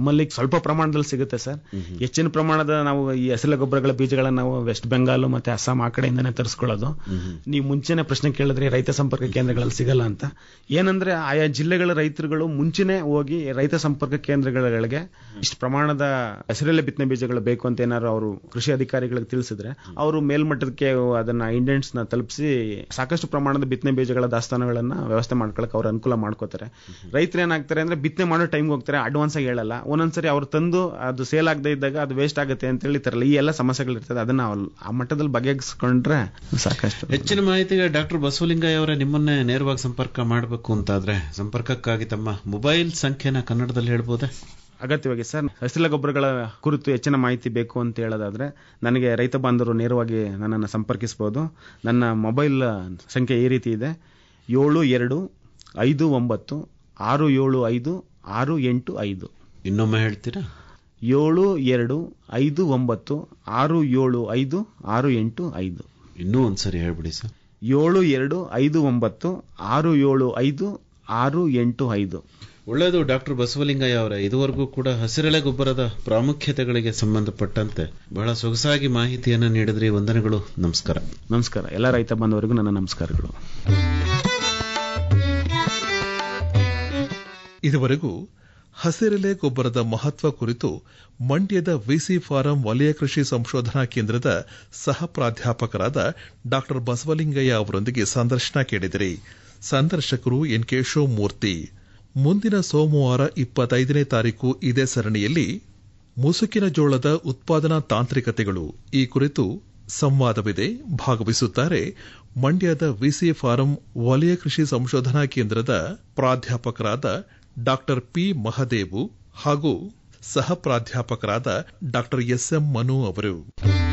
ನಮ್ಮಲ್ಲಿ ಸ್ವಲ್ಪ ಪ್ರಮಾಣದಲ್ಲಿ ಸಿಗುತ್ತೆ ಸರ್ ಹೆಚ್ಚಿನ ಪ್ರಮಾಣದ ನಾವು ಈ ಹಸಿಲ ಗೊಬ್ಬರಗಳ ಬೀಜಗಳನ್ನ ನಾವು ವೆಸ್ಟ್ ಬೆಂಗಾಲ್ ಮತ್ತೆ ಅಸ್ಸಾಂ ಆ ಕಡೆಯಿಂದನೇ ತರಿಸ್ಕೊಳ್ಳೋದು ನೀವು ಮುಂಚೆನೆ ಪ್ರಶ್ನೆ ಕೇಳಿದ್ರಿ ರೈತ ಸಂಪರ್ಕ ಕೇಂದ್ರಗಳಲ್ಲಿ ಸಿಗಲ್ಲ ಅಂತ ಏನಂದ್ರೆ ಆಯಾ ಜಿಲ್ಲೆಗಳ ರೈತರುಗಳು ಮುಂಚೆನೆ ಹೋಗಿ ರೈತ ಸಂಪರ್ಕ ಕೇಂದ್ರಗಳಿಗೆ ಇಷ್ಟು ಪ್ರಮಾಣದ ಹಸಿರೆಲೆ ಬಿತ್ತನೆ ಬೀಜಗಳು ಬೇಕು ಅಂತ ಏನಾದ್ರು ಅವರು ಕೃಷಿ ಅಧಿಕಾರಿಗಳಿಗೆ ತಿಳಿಸಿದ್ರೆ ಅವರು ಮೇಲ್ಮಟ್ಟಕ್ಕೆ ಅದನ್ನ ಇಂಡೆಂಟ್ಸ್ ನ ತಲುಪಿಸಿ ಸಾಕಷ್ಟು ಪ್ರಮಾಣದ ಬಿತ್ತನೆ ಬೀಜಗಳ ದಾಸ್ತಾನುಗಳನ್ನ ವ್ಯವಸ್ಥೆ ಮಾಡ್ಕೊಳಕ್ ಅವ್ರು ಅನುಕೂಲ ಮಾಡ್ಕೋತಾರೆ ರೈತರು ಏನಾಗ್ತಾರೆ ಅಂದ್ರೆ ಬಿತ್ತನೆ ಮಾಡೋ ಟೈಮ್ ಹೋಗ್ತಾರೆ ಅಡ್ವಾನ್ಸ್ ಆಗಿ ಹೇಳಲ್ಲ ಒಂದೊಂದ್ಸರಿ ಅವ್ರು ತಂದು ಅದು ಸೇಲ್ ಆಗದೆ ಇದ್ದಾಗ ಅದು ವೇಸ್ಟ್ ಆಗುತ್ತೆ ಅಂತ ಹೇಳಿತಾರಲ್ಲ ಈ ಎಲ್ಲ ಸಮಸ್ಯೆಗಳು ಇರ್ತದೆ ಅದನ್ನ ಅವ್ರು ಆ ಮಟ್ಟದಲ್ಲಿ ಬಗೆಹರಿಸ್ಕೊಂಡ್ರೆ ಸಾಕಷ್ಟು ಹೆಚ್ಚಿನ ಮಾಹಿತಿಗೆ ಡಾಕ್ಟರ್ ಬಸವಲಿಂಗಯ್ಯ ಅವರೇ ನಿಮ್ಮನ್ನೇ ನೇರವಾಗಿ ಸಂಪರ್ಕ ಮಾಡಬೇಕು ಅಂತಾದ್ರೆ ಸಂಪರ್ಕಕ್ಕಾಗಿ ತಮ್ಮ ಮೊಬೈಲ್ ಸಂಖ್ಯೆನ ಕನ್ನಡದಲ್ಲಿ ಹೇಳ್ಬೋದೇ ಅಗತ್ಯವಾಗಿ ಸರ್ ಹಸಿಲ ಗೊಬ್ಬರಗಳ ಕುರಿತು ಹೆಚ್ಚಿನ ಮಾಹಿತಿ ಬೇಕು ಅಂತ ಹೇಳೋದಾದ್ರೆ ನನಗೆ ರೈತ ಬಾಂಧವರು ನೇರವಾಗಿ ನನ್ನನ್ನು ಸಂಪರ್ಕಿಸಬಹುದು ನನ್ನ ಮೊಬೈಲ್ ಸಂಖ್ಯೆ ಈ ರೀತಿ ಇದೆ ಏಳು ಎರಡು ಐದು ಒಂಬತ್ತು ಆರು ಏಳು ಐದು ಆರು ಎಂಟು ಐದು ಇನ್ನೊಮ್ಮೆ ಹೇಳ್ತೀರಾ ಏಳು ಎರಡು ಐದು ಒಂಬತ್ತು ಆರು ಏಳು ಐದು ಆರು ಎಂಟು ಐದು ಇನ್ನೂ ಒಂದ್ಸರಿ ಹೇಳ್ಬಿಡಿ ಸರ್ ಏಳು ಎರಡು ಐದು ಒಂಬತ್ತು ಆರು ಏಳು ಐದು ಆರು ಎಂಟು ಐದು ಒಳ್ಳೆಯದು ಡಾಕ್ಟರ್ ಬಸವಲಿಂಗಯ್ಯ ಅವರೇ ಇದುವರೆಗೂ ಕೂಡ ಹಸಿರೆಳೆ ಗೊಬ್ಬರದ ಪ್ರಾಮುಖ್ಯತೆಗಳಿಗೆ ಸಂಬಂಧಪಟ್ಟಂತೆ ಬಹಳ ಸೊಗಸಾಗಿ ಮಾಹಿತಿಯನ್ನು ನೀಡಿದ್ರಿ ವಂದನೆಗಳು ನಮಸ್ಕಾರ ನಮಸ್ಕಾರ ಎಲ್ಲ ರೈತ ಬಾಂಧವರಿಗೂ ನನ್ನ ನಮಸ್ಕಾರಗಳು ಇದುವರೆಗೂ ಹಸಿರೆಲೆ ಗೊಬ್ಬರದ ಮಹತ್ವ ಕುರಿತು ಮಂಡ್ಯದ ವಿಸಿ ಫಾರಂ ವಲಯ ಕೃಷಿ ಸಂಶೋಧನಾ ಕೇಂದ್ರದ ಸಹ ಪ್ರಾಧ್ಯಾಪಕರಾದ ಡಾ ಬಸವಲಿಂಗಯ್ಯ ಅವರೊಂದಿಗೆ ಸಂದರ್ಶನ ಕೇಳಿದಿರಿ ಸಂದರ್ಶಕರು ಎನ್ ಕೆ ಶಿವಮೂರ್ತಿ ಮುಂದಿನ ಸೋಮವಾರ ಇಪ್ಪತ್ತೈದನೇ ತಾರೀಕು ಇದೇ ಸರಣಿಯಲ್ಲಿ ಮುಸುಕಿನ ಜೋಳದ ಉತ್ಪಾದನಾ ತಾಂತ್ರಿಕತೆಗಳು ಈ ಕುರಿತು ಸಂವಾದವಿದೆ ಭಾಗವಹಿಸುತ್ತಾರೆ ಮಂಡ್ಯದ ವಿಸಿ ಫಾರಂ ವಲಯ ಕೃಷಿ ಸಂಶೋಧನಾ ಕೇಂದ್ರದ ಪ್ರಾಧ್ಯಾಪಕರಾದ ಡಾಕ್ಟರ್ ಪಿ ಮಹದೇವು ಹಾಗೂ ಸಹ ಪ್ರಾಧ್ಯಾಪಕರಾದ ಡಾಕ್ಟರ್ ಎಸ್ ಎಂ ಮನು ಅವರು